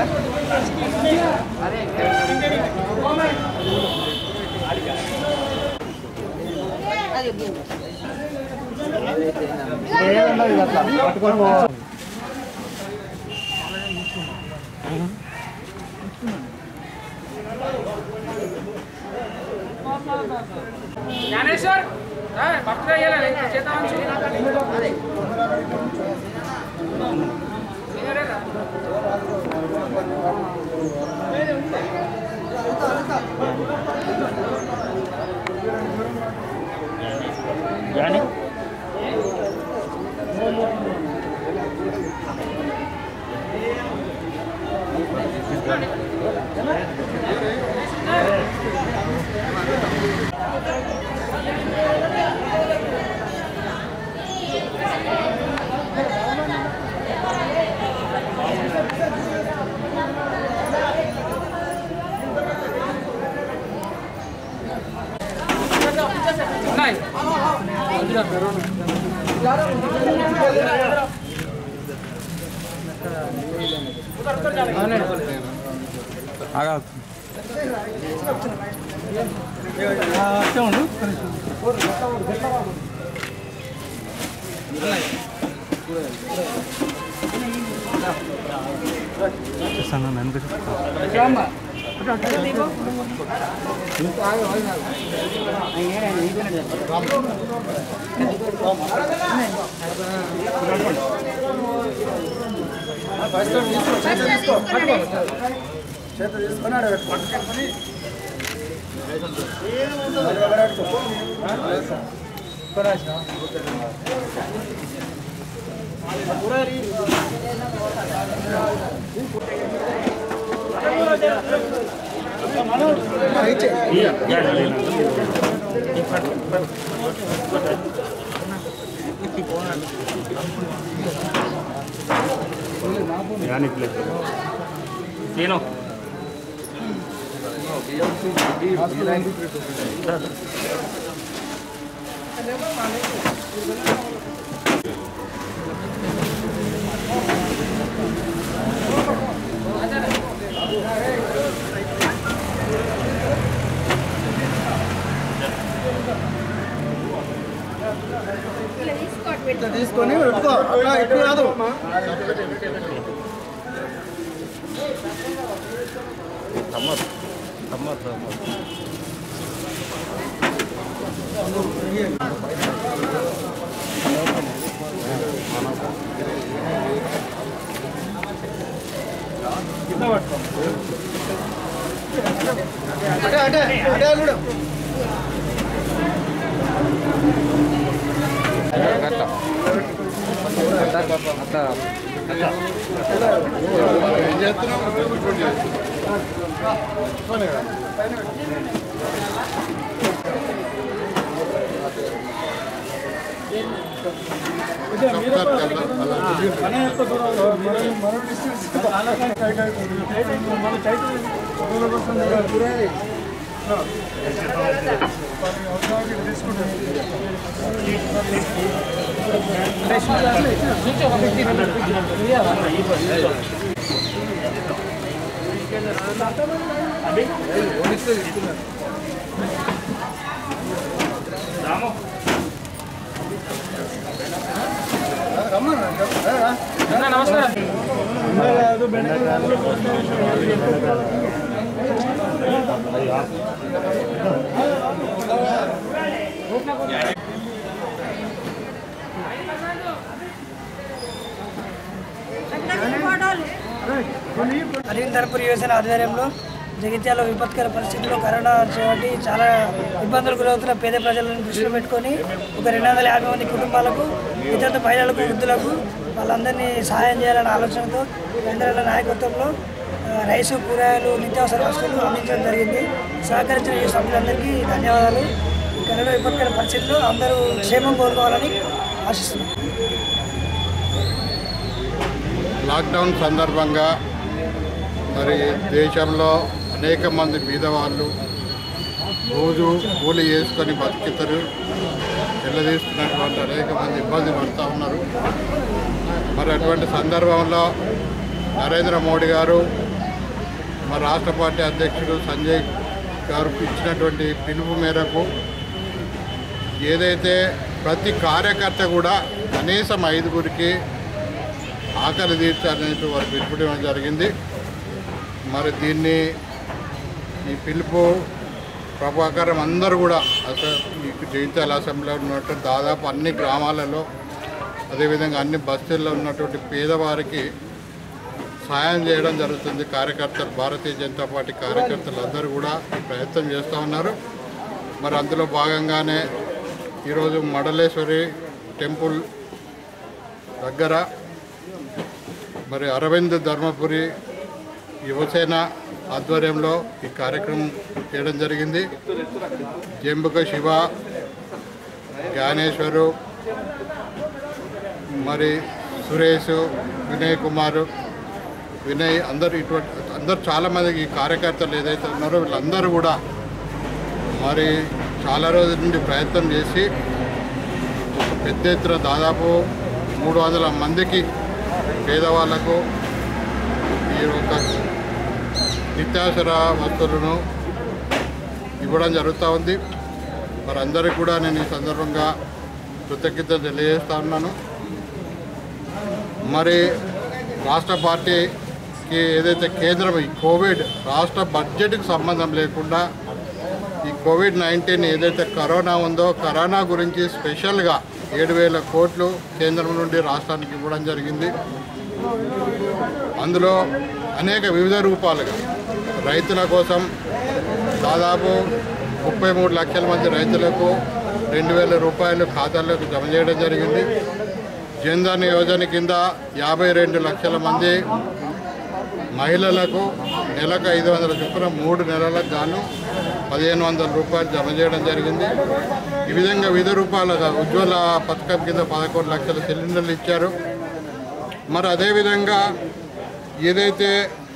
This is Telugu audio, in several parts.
జ్ఞానేశ్వర్ బర్త్డే అయ్యాలి చేద్దామని ఉన్నాయి నేను ఇట్లా తీసుకొని పెట్టుకో అట్లా ఇటు కాదు అటే అటే అటే కూడా అన్న నమస్కారం అరవిందర్పూర్ యువసేన ఆధ్వర్యంలో జగిత్యాల విపత్కర పరిస్థితుల్లో కరోనా చేపట్టి చాలా ఇబ్బందులు గురవుతున్న పేద ప్రజలను దృష్టిలో పెట్టుకొని ఒక రెండు వందల యాభై మంది కుటుంబాలకు ఇతర మహిళలకు వృద్ధులకు వాళ్ళందరినీ సహాయం చేయాలనే ఆలోచనతో వెంకటరెడ్డి నాయకత్వంలో ఆ, రైసు కూరగాయలు నిత్యావసర వస్తువులు అందించడం జరిగింది సహకరించిన ఈ సభ్యులందరికీ ధన్యవాదాలు ఈ కరోనా విపత్కర పరిస్థితుల్లో అందరూ క్షేమం కోరుకోవాలని ఆశిస్తున్నాం లాక్డౌన్ సందర్భంగా మరి దేశంలో అనేక మంది బీదవాళ్ళు రోజు కూలి చేసుకొని బతుకుతారు వెళ్ళదీస్తున్నటువంటి అనేక మంది ఇబ్బంది పడుతూ ఉన్నారు మరి అటువంటి సందర్భంలో నరేంద్ర మోడీ గారు మా రాష్ట్ర పార్టీ అధ్యక్షుడు సంజయ్ గారు ఇచ్చినటువంటి పిలుపు మేరకు ఏదైతే ప్రతి కార్యకర్త కూడా కనీసం ఐదుగురికి ఆకలి తీర్చాలనేది వారు పిలుపుకోవడం జరిగింది మరి దీన్ని ఈ పిలుపు ప్రభాకరం అందరూ కూడా అసలు ఈ జగిత్యాల అసెంబ్లీలో ఉన్నట్టు దాదాపు అన్ని గ్రామాలలో అదేవిధంగా అన్ని బస్తీల్లో ఉన్నటువంటి పేదవారికి సాయం చేయడం జరుగుతుంది కార్యకర్తలు భారతీయ జనతా పార్టీ కార్యకర్తలు అందరూ కూడా ఈ ప్రయత్నం చేస్తూ ఉన్నారు మరి అందులో భాగంగానే ఈరోజు మడలేశ్వరి టెంపుల్ దగ్గర మరి అరవింద్ ధర్మపురి యువసేన ఆధ్వర్యంలో ఈ కార్యక్రమం చేయడం జరిగింది జంబుక శివ జ్ఞానేశ్వరు మరి సురేష్ వినయ్ కుమార్ వినయ్ అందరు ఇటువంటి అందరు చాలామంది ఈ కార్యకర్తలు ఏదైతే ఉన్నారో వీళ్ళందరూ కూడా మరి చాలా రోజుల నుండి ప్రయత్నం చేసి ఒక పెద్ద ఎత్తున దాదాపు మూడు వందల మందికి పేదవాళ్లకు ఈ ఒక నిత్యావసర వస్తువులను ఇవ్వడం జరుగుతూ ఉంది మరి అందరికీ కూడా నేను ఈ సందర్భంగా కృతజ్ఞతలు తెలియజేస్తా ఉన్నాను మరి రాష్ట్ర పార్టీకి ఏదైతే కేంద్రం ఈ కోవిడ్ రాష్ట్ర బడ్జెట్కి సంబంధం లేకుండా ఈ కోవిడ్ నైన్టీన్ ఏదైతే కరోనా ఉందో కరోనా గురించి స్పెషల్గా ఏడు వేల కోట్లు కేంద్రం నుండి రాష్ట్రానికి ఇవ్వడం జరిగింది అందులో అనేక వివిధ రూపాలుగా రైతుల కోసం దాదాపు ముప్పై మూడు లక్షల మంది రైతులకు రెండు వేల రూపాయలు ఖాతాల్లోకి జమ చేయడం జరిగింది జన్ధన్ యోజన కింద యాభై రెండు లక్షల మంది మహిళలకు నెలకు ఐదు వందల చొప్పున మూడు నెలలకు గాను పదిహేను వందల రూపాయలు జమ చేయడం జరిగింది ఈ విధంగా వివిధ రూపాయలుగా ఉజ్వల పథకం కింద పదకొండు లక్షల సిలిండర్లు ఇచ్చారు మరి అదేవిధంగా ఏదైతే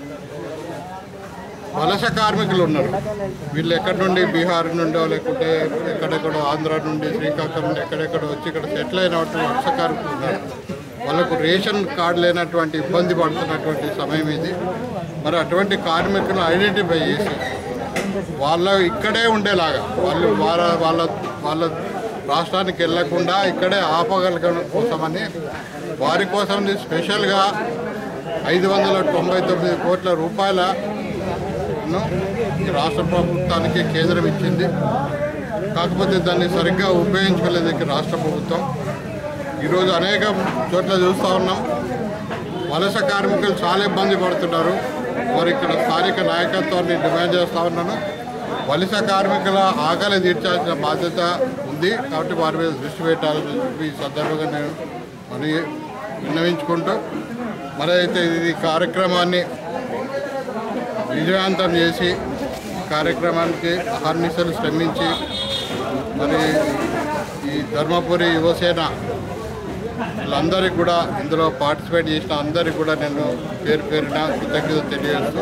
వలస కార్మికులు ఉన్నారు వీళ్ళు ఎక్కడి నుండి బీహార్ నుండో లేకుంటే ఎక్కడెక్కడో ఆంధ్ర నుండి శ్రీకాకుళం నుండి ఎక్కడెక్కడో వచ్చి ఇక్కడ సెటిల్ అయినటువంటి వలస కార్మికులు ఉన్నారు వాళ్ళకు రేషన్ కార్డు లేనటువంటి ఇబ్బంది పడుతున్నటువంటి సమయం ఇది మరి అటువంటి కార్మికులను ఐడెంటిఫై చేసి వాళ్ళ ఇక్కడే ఉండేలాగా వాళ్ళు వాళ్ళ వాళ్ళ వాళ్ళ రాష్ట్రానికి వెళ్లకుండా ఇక్కడే ఆపగలగడం కోసమని వారి కోసం స్పెషల్గా ఐదు వందల తొంభై తొమ్మిది కోట్ల రూపాయలను ఈ రాష్ట్ర ప్రభుత్వానికి కేంద్రం ఇచ్చింది కాకపోతే దాన్ని సరిగ్గా ఉపయోగించుకోలేదు ఈ రాష్ట్ర ప్రభుత్వం ఈరోజు అనేక చోట్ల చూస్తూ ఉన్నాం వలస కార్మికులు చాలా ఇబ్బంది పడుతున్నారు మరి ఇక్కడ స్థానిక నాయకత్వాన్ని డిమాండ్ చేస్తూ ఉన్నాను వలస కార్మికుల ఆకలి తీర్చాల్సిన బాధ్యత ఉంది కాబట్టి వారి మీద దృష్టి పెట్టాలని చెప్పి ఈ సందర్భంగా నేను మరి విన్నవించుకుంటూ మరి అయితే ఈ కార్యక్రమాన్ని విజయవంతం చేసి కార్యక్రమానికి అహర్నిశలు శ్రమించి మరి ఈ ధర్మపురి యువసేన వీళ్ళందరికీ కూడా ఇందులో పార్టిసిపేట్ చేసిన అందరికీ కూడా నేను పేరు పేరున కృతజ్ఞత తెలియజేస్తూ